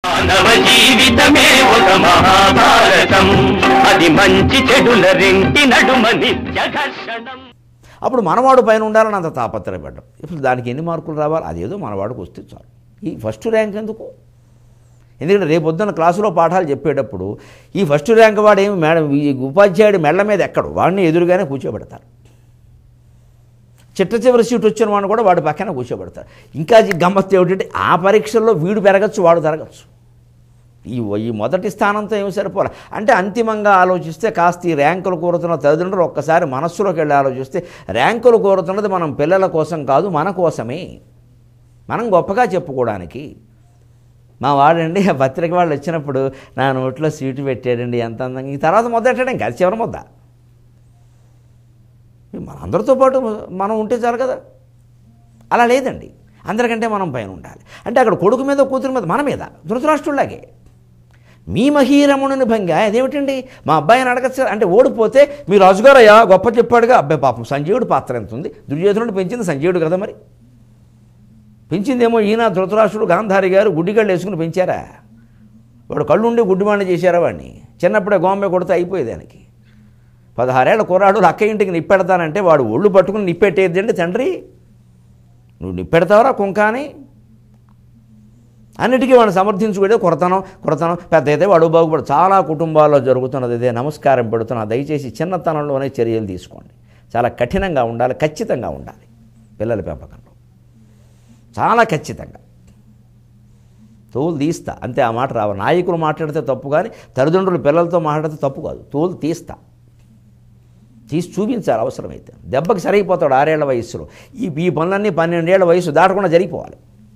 మానవ జీవితమే ఒక మహాభారతం అది మంచి చెడుల రెంటి నడుమ నిత్య ఘర్షణం అప్పుడు మనవాడు పైన ఉండాలని అంత తాపత్రయపడ్డం ఇప్పుడు దానికి ఎన్ని మార్కులు రావాలి అదేదో మనవాడికి వస్తే చాలు ఈ ఫస్ట్ ర్యాంక్ ఎందుకు ఎందుకంటే రేపు పొద్దున్న క్లాసులో పాఠాలు చెప్పేటప్పుడు ఈ ఫస్ట్ ర్యాంక్ వాడు ఏమి మేడం ఈ ఉపాధ్యాయుడు మెళ్ళ మీద ఎక్కడు వాడిని ఎదురుగానే కూర్చోబెడతారు చిట్ట చివరి సీట్ వచ్చిన వాడిని కూడా వాడి పక్కన కూర్చోబెడతారు ఇంకా ఈ గమ్మత్తు ఏమిటంటే ఆ పరీక్షల్లో వీడు పెరగచ్చు వాడు తరగచ్చు ఈ ఈ మొదటి స్థానంతో ఏమి సరిపోలే అంటే అంతిమంగా ఆలోచిస్తే కాస్త ఈ ర్యాంకులు కోరుతున్న తల్లిదండ్రులు ఒక్కసారి మనస్సులోకి వెళ్ళి ఆలోచిస్తే ర్యాంకులు కోరుతున్నది మనం పిల్లల కోసం కాదు మన కోసమే మనం గొప్పగా చెప్పుకోవడానికి మా వాడండి ఆ పత్రిక వాళ్ళు వచ్చినప్పుడు నా నోట్లో సీటు పెట్టాడండి ఎంత అందంగా ఈ తర్వాత మొదలెట్టాడు ఇంకా అది చివరి ముద్ద మన అందరితో పాటు మనం ఉంటే చాలు కదా అలా లేదండి అందరికంటే మనం పైన ఉండాలి అంటే అక్కడ కొడుకు మీద కూతురు మీద మన మీద ధృతరాష్ట్రులాగే మీ మహీరముని భంగ అదేమిటండి మా అబ్బాయిని అడగచ్చు కదా. అంటే ఓడిపోతే మీ రాజుగారయ్యా గొప్ప చెప్పాడుగా అబ్బాయి పాపం సంజీవుడు పాత్ర ఎంత ఉంది దుర్యోధనుడు పెంచింది సంజీవుడు కదా మరి పెంచిందేమో ఈయన ధృతరాష్ట్రుడు గాంధారి గారు గుడ్డిగళ్ళు వేసుకుని పెంచారా వాడు కళ్ళు ఉండి గుడ్డివాణ్ణి చేశారా వాడిని చిన్నప్పుడే గోంబె కొడితే అయిపోయేది దానికి పదహారేళ్ల కుర్రాడు అక్క ఇంటికి నిప్పెడతానంటే వాడు ఒళ్ళు పట్టుకుని నిప్పెట్టేది అంటే తండ్రి నువ్వు నిప్పెడతావరా కుంక అని అన్నిటికీ వాడిని సమర్థించుకుంటే కొరతనం కొరతనం పెద్ద అయితే వాడు బాగుపడు చాలా కుటుంబాల్లో జరుగుతున్నది ఇదే నమస్కారం పెడుతున్నా దయచేసి చిన్నతనంలోనే చర్యలు తీసుకోండి చాలా కఠినంగా ఉండాలి ఖచ్చితంగా ఉండాలి పిల్లల పెంపకంలో చాలా ఖచ్చితంగా తోలు తీస్తా అంతే ఆ మాట రావు నాయకులు మాట్లాడితే తప్పు కానీ తల్లిదండ్రులు పిల్లలతో మాట్లాడితే తప్పు కాదు తోలు తీస్తా తీసి చూపించాలి అవసరమైతే దెబ్బకి సరిగిపోతాడు ఆరేళ్ల వయస్సులో ఈ ఈ పనులన్నీ పన్నెండేళ్ల వయసు దాటకుండా జరిగిపోవాలి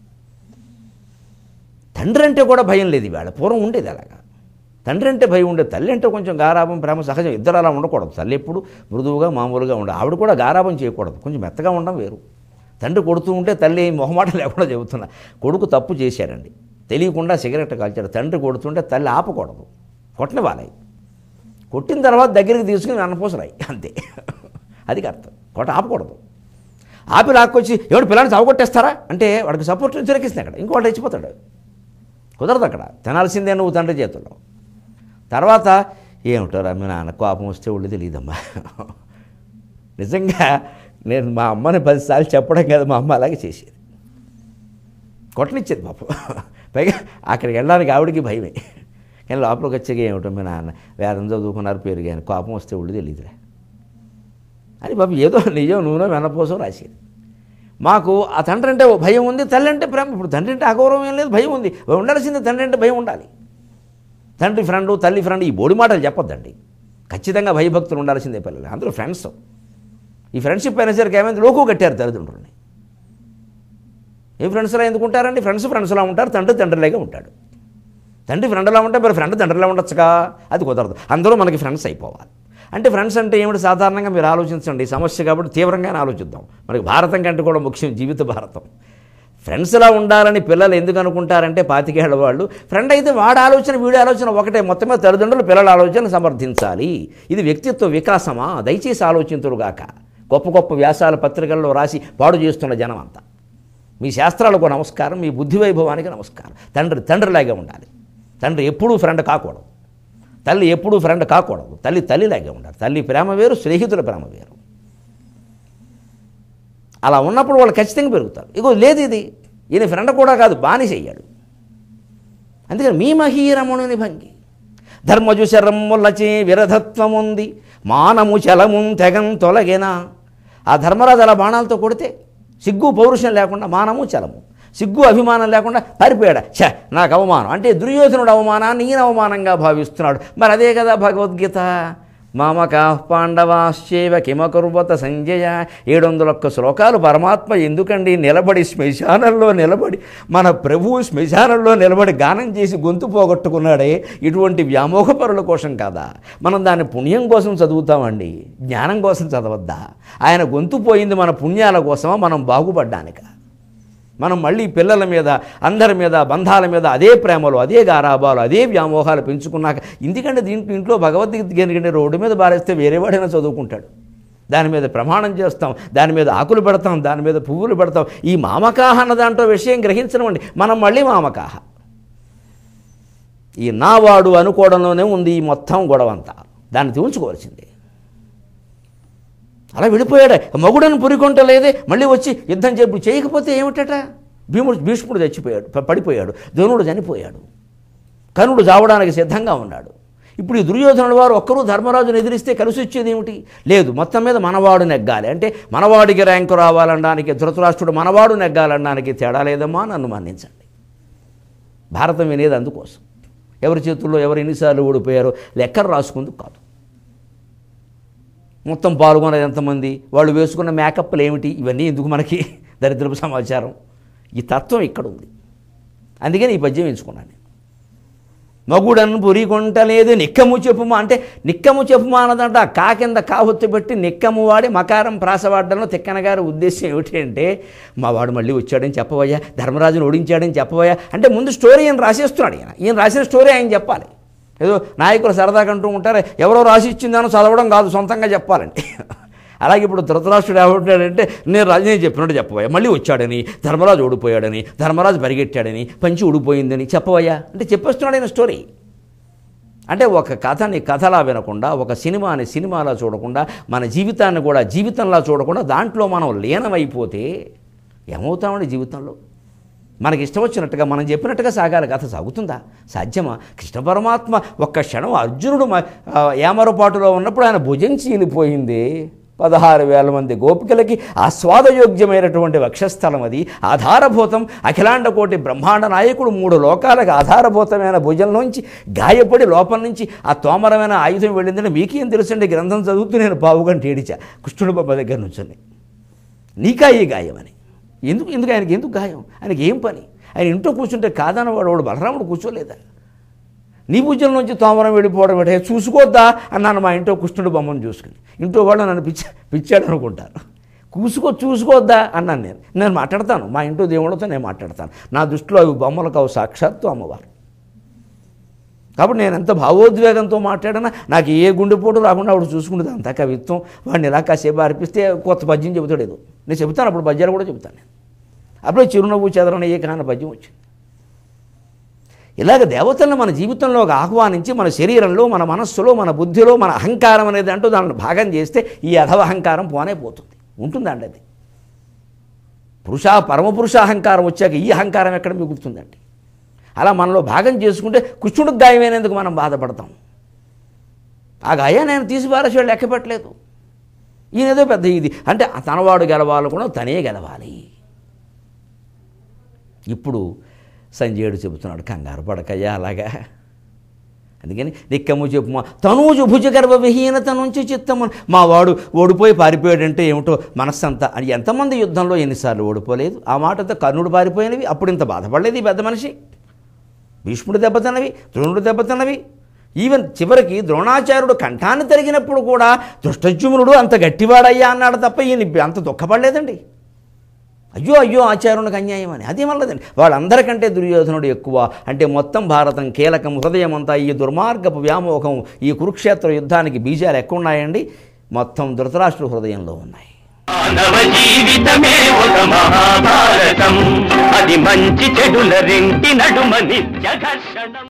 తండ్రి అంటే కూడా భయం లేదు ఇవాళ పూర్వం ఉండేది అలాగా తండ్రి అంటే భయం ఉండేది తల్లి అంటే కొంచెం గారాభం ప్రేమ సహజం ఇద్దరు అలా ఉండకూడదు తల్లి ఎప్పుడు మృదువుగా మామూలుగా ఉండాలి ఆవిడ కూడా గారాభం చేయకూడదు కొంచెం మెత్తగా ఉండడం వేరు తండ్రి కొడుతూ ఉంటే తల్లి మొహమాట లేకుండా చెబుతున్నా కొడుకు తప్పు చేశాడండి తెలియకుండా సిగరెట్ కాల్చాడు తండ్రి కొడుతుంటే తల్లి ఆపకూడదు కొట్టనివ్వాలి కొట్టిన తర్వాత దగ్గరికి తీసుకుని అన్నపోసరాయి అంతే అది అర్థం కొట్ట ఆపకూడదు ఆపి లాక్కొచ్చి ఎవడు పిల్లాన్ని చావగొట్టేస్తారా అంటే వాడికి సపోర్ట్ చిరకిస్తుంది అక్కడ ఇంకోటి రెచ్చిపోతాడు కుదరదు అక్కడ తినాల్సిందే నువ్వు తండ్రి చేతుల్లో తర్వాత ఏమిటోరా మీ నాన్న కోపం వస్తే ఒళ్ళు తెలియదమ్మా నిజంగా నేను మా అమ్మని పదిసార్లు చెప్పడం కాదు మా అమ్మ అలాగే చేసేది కొట్టనిచ్చేది పాపం పైగా అక్కడికి వెళ్ళడానికి ఆవిడకి భయమే కానీ లోపలికి వచ్చాక ఏమిటో మీ నాన్న వేదం చదువుకున్నారు పెరిగాను కోపం వస్తే ఒళ్ళు తెలియదురా అని పాపం ఏదో నిజం నూనె వెన్నపోసం రాసేది మాకు ఆ తండ్రి అంటే ఓ భయం ఉంది తల్లి అంటే ప్రేమ ఇప్పుడు తండ్రి అంటే అగౌరవం ఏం లేదు భయం ఉంది ఉండాల్సిందే తండ్రి అంటే భయం ఉండాలి తండ్రి ఫ్రెండ్ తల్లి ఫ్రెండ్ ఈ బోడి మాటలు చెప్పొద్దండి ఖచ్చితంగా భయభక్తులు ఉండాల్సిందే పిల్లలు అందరూ ఫ్రెండ్స్ ఈ ఫ్రెండ్షిప్ అయిన సరికి ఏమైంది లోకు కట్టారు తల్లిదండ్రులని ఏ ఫ్రెండ్స్లా ఎందుకుంటారండి ఫ్రెండ్స్ ఫ్రెండ్స్లా ఉంటారు తండ్రి తండ్రిలాగే ఉంటాడు తండ్రి ఫ్రెండ్లా ఉంటే మరి ఫ్రెండ్ తండ్రిలా ఉండొచ్చుగా అది కుదరదు అందరూ మనకి ఫ్రెండ్స్ అయిపోవాలి అంటే ఫ్రెండ్స్ అంటే ఏమిటి సాధారణంగా మీరు ఆలోచించండి ఈ సమస్య కాబట్టి తీవ్రంగానే ఆలోచిద్దాం మనకి భారతం కంటే కూడా ముఖ్యం జీవిత భారతం ఫ్రెండ్స్లా ఉండాలని పిల్లలు ఎందుకు అనుకుంటారంటే పాతికేళ్ల వాళ్ళు ఫ్రెండ్ అయితే వాడి ఆలోచన వీడి ఆలోచన ఒకటే మొత్తమే తల్లిదండ్రులు పిల్లల ఆలోచన సమర్థించాలి ఇది వ్యక్తిత్వ వికాసమా దయచేసి ఆలోచింతురుగాక గొప్ప గొప్ప వ్యాసాల పత్రికల్లో రాసి పాడు చేస్తున్న జనం అంతా మీ శాస్త్రాలకు నమస్కారం మీ బుద్ధి వైభవానికి నమస్కారం తండ్రి తండ్రిలాగే ఉండాలి తండ్రి ఎప్పుడూ ఫ్రెండ్ కాకూడదు తల్లి ఎప్పుడూ ఫ్రెండ్ కాకూడదు తల్లి తల్లిలాగే ఉండాలి తల్లి ప్రేమ వేరు స్నేహితుల ప్రేమ వేరు అలా ఉన్నప్పుడు వాళ్ళు ఖచ్చితంగా పెరుగుతారు ఇగో లేదు ఇది ఈయన ఫ్రెండ్ కూడా కాదు బానిస అయ్యాడు అందుకని మీ మహీరముని భంగి ధర్మజు శరమ్ములచే విరధత్వముంది మానము చలము తెగం తొలగేనా ఆ ధర్మరాజు అలా బాణాలతో కొడితే సిగ్గు పౌరుషం లేకుండా మానము చలము సిగ్గు అభిమానం లేకుండా పారిపోయాడు ఛ నాకు అవమానం అంటే దుర్యోధనుడు అవమానాన్ని ఈయన అవమానంగా భావిస్తున్నాడు మరి అదే కదా భగవద్గీత మామక పాండవాశ్చేవ కిమకుర్వత సంజయ ఏడు వందల ఒక్క శ్లోకాలు పరమాత్మ ఎందుకండి నిలబడి శ్మశానంలో నిలబడి మన ప్రభువు శ్మశానంలో నిలబడి గానం చేసి గొంతు పోగొట్టుకున్నాడే ఇటువంటి వ్యామోహపరుల కోసం కాదా మనం దాన్ని పుణ్యం కోసం చదువుతామండి జ్ఞానం కోసం చదవద్దా ఆయన గొంతు పోయింది మన పుణ్యాల కోసమా మనం బాగుపడ్డానిక మనం మళ్ళీ పిల్లల మీద అందరి మీద బంధాల మీద అదే ప్రేమలు అదే గారాబాలు అదే వ్యామోహాలు పెంచుకున్నాక ఎందుకంటే దీంట్లో ఇంట్లో భగవద్గీత ఎందుకంటే రోడ్డు మీద బారేస్తే వేరేవాడైనా చదువుకుంటాడు దాని మీద ప్రమాణం చేస్తాం దాని మీద ఆకులు పెడతాం దాని మీద పువ్వులు పెడతాం ఈ మామకాహ అన్న దాంట్లో విషయం గ్రహించడం అండి మనం మళ్ళీ మామకాహ ఈ నావాడు అనుకోవడంలోనే ఉంది ఈ మొత్తం గొడవ అంతా దాన్ని తేల్చుకోవాల్సిందే అలా విడిపోయాడు మగుడని పురికొంటలేదే మళ్ళీ వచ్చి యుద్ధం చెప్పు చేయకపోతే ఏమిటట భీముడు భీష్ముడు చచ్చిపోయాడు ప- పడిపోయాడు ద్రోణుడు చనిపోయాడు కర్ణుడు చావడానికి సిద్ధంగా ఉన్నాడు ఇప్పుడు ఈ దుర్యోధనుల వారు ఒక్కరూ ధర్మరాజును ఎదిరిస్తే కలిసి వచ్చేది ఏమిటి లేదు మొత్తం మీద మనవాడు నెగ్గాలి అంటే మనవాడికి ర్యాంకు రావాలనడానికి ధృతరాష్ట్రుడు మనవాడు నెగ్గాలనడానికి తేడా లేదమ్మా నన్ను మన్నించండి భారతం వినేది అందుకోసం ఎవరి చేతుల్లో ఎవరు ఎన్నిసార్లు ఓడిపోయారో లెక్కలు రాసుకుందుకు కాదు మొత్తం పాల్గొన్నది ఎంతమంది వాళ్ళు వేసుకున్న మేకప్లు ఏమిటి ఇవన్నీ ఎందుకు మనకి దరిద్రపు సమాచారం ఈ తత్వం ఇక్కడ ఉంది అందుకని ఈ పద్యం ఎంచుకున్నాను నేను మగుడను పురికొంటలేదు నిక్కము చెప్పుమా అంటే నిక్కము చెప్పుమా అన్నదంట ఆ కా కింద కావత్తు పెట్టి నిక్కము వాడి మకారం ప్రాసవాడడంలో తిక్కన గారి ఉద్దేశం ఏమిటి అంటే మా వాడు మళ్ళీ వచ్చాడని చెప్పవయ్యా ధర్మరాజును ఓడించాడని చెప్పవయ్యా అంటే ముందు స్టోరీ ఈయన రాసేస్తున్నాడు ఈయన ఈయన రాసిన స్టోరీ ఆయన చెప్పాలి ఏదో నాయకులు సరదాగా అంటూ ఉంటారు ఎవరో రాసి ఇచ్చిందానో చదవడం కాదు సొంతంగా చెప్పాలండి అలాగే ఇప్పుడు ధృతరాష్ట్రుడు ఏమంటాడంటే నేను రాజు నేను చెప్పినట్టు చెప్పవయ్యా మళ్ళీ వచ్చాడని ధర్మరాజు ఓడిపోయాడని ధర్మరాజు పరిగెట్టాడని పంచి ఊడిపోయిందని చెప్పవయ్యా అంటే చెప్పేస్తున్నాడు ఆయన స్టోరీ అంటే ఒక కథని కథలా వినకుండా ఒక సినిమాని సినిమాలా చూడకుండా మన జీవితాన్ని కూడా జీవితంలా చూడకుండా దాంట్లో మనం లీనమైపోతే ఏమవుతామండి జీవితంలో మనకి ఇష్టం వచ్చినట్టుగా మనం చెప్పినట్టుగా సాగాలి కథ సాగుతుందా సాధ్యమా కృష్ణ పరమాత్మ ఒక్క క్షణం అర్జునుడు మ- ఆ, ఏమరపాటులో ఉన్నప్పుడు ఆయన భుజం చీలిపోయింది పదహారు వేల మంది గోపికలకి ఆస్వాదయోగ్యమైనటువంటి వక్షస్థలం అది ఆధారభూతం అఖిలాండ కోటి బ్రహ్మాండ నాయకుడు మూడు లోకాలకు ఆధారభూతమైన భుజంలోంచి గాయపడి లోపల నుంచి ఆ తోమరమైన ఆయుధం వెళ్ళిందని మీకేం తెలుసండి గ్రంథం చదువుతూ నేను పావుగంట ఏడిచా కృష్ణుడు బొమ్మ దగ్గర నుంచొని నీకా ఈ గాయం అని ఎందుకు ఎందుకు ఆయనకి ఎందుకు గాయం ఆయనకి ఏం పని ఆయన ఇంట్లో కూర్చుంటే కాదన్నవాడు వాడు బలరాముడు కూర్చోలేదా నీ భుజం నుంచి తోమరం వెళ్ళిపోవడం ఏంటే చూసుకోద్దా అన్నాను మా ఇంట్లో కృష్ణుడు బొమ్మను చూసుకుని ఇంట్లో వాళ్ళు నన్ను పిచ్చ పిచ్చాడు అనుకుంటారు కూసుకో చూసుకోవద్దా అన్నాను నేను నేను మాట్లాడతాను మా ఇంట్లో దేవుళ్ళతో నేను మాట్లాడతాను నా దృష్టిలో అవి బొమ్మలు కావు సాక్షాత్తు అమ్మవారు కాబట్టి నేను ఎంత భావోద్వేగంతో మాట్లాడినా నాకు ఏ గుండెపోటు రాకుండా ఆవిడ చూసుకుంటుంది అంత కవిత్వం వాడిని ఇలా కాసేపు అర్పిస్తే కొత్త పద్యం చెబుతాడు ఏదో నేను చెబుతాను అప్పుడు పద్యాలు కూడా చెబుతాను నేను అప్పుడే చిరునవ్వు చెదరణ ఏ కాన పద్యం వచ్చింది ఇలాగ దేవతలను మన జీవితంలోకి ఆహ్వానించి మన శరీరంలో మన మనస్సులో మన బుద్ధిలో మన అహంకారం అనేది అంటూ దాన్ని భాగం చేస్తే ఈ అధవ అహంకారం పోనే పోతుంది ఉంటుందండి అది పురుష పరమపురుష అహంకారం వచ్చాక ఈ అహంకారం ఎక్కడ మిగులుతుందండి అలా మనలో భాగం చేసుకుంటే కృష్ణుడికి గాయమైనందుకు మనం బాధపడతాం ఆ గాయాన్ని ఆయన తీసి పారేసాడు లెక్క పెట్టలేదు ఈయన ఏదో పెద్ద ఇది అంటే తనవాడు గెలవాలి కూడా తనే గెలవాలి ఇప్పుడు సంజయుడు చెబుతున్నాడు కంగారు పడకయ్యా అలాగా అందుకని నిక్కము చెప్పుమా తనూజు భుజగర్భ విహీనత నుంచి చిత్తము మా వాడు ఓడిపోయి పారిపోయాడంటే ఏమిటో మనస్సంతా అని ఎంతమంది యుద్ధంలో ఎన్నిసార్లు ఓడిపోలేదు ఆ మాటతో కర్ణుడు పారిపోయినవి అప్పుడు ఇంత బాధపడలేదు ఈ పెద్ద మనిషి భీష్ముడు దెబ్బతిన్నవి ద్రోణుడు దెబ్బతిన్నవి ఈవెన్ చివరికి ద్రోణాచార్యుడు కంఠాన్ని తరిగినప్పుడు కూడా దుష్టజుమ్నుడు అంత గట్టివాడయ్యా అన్నాడు తప్ప ఈయన అంత దుఃఖపడలేదండి అయ్యో అయ్యో ఆచార్యునికి అన్యాయం అని అదే వల్లదండి వాళ్ళందరికంటే దుర్యోధనుడు ఎక్కువ అంటే మొత్తం భారతం కీలకం హృదయం అంతా ఈ దుర్మార్గపు వ్యామోహం ఈ కురుక్షేత్ర యుద్ధానికి బీజాలు ఎక్కువ ఉన్నాయండి మొత్తం ధృతరాష్ట్ర హృదయంలో ఉన్నాయి మానవ జీవితమే ఒక మహాభారతం అది మంచి చెడుల రెంటి నడుమ నిత్య ఘర్షణ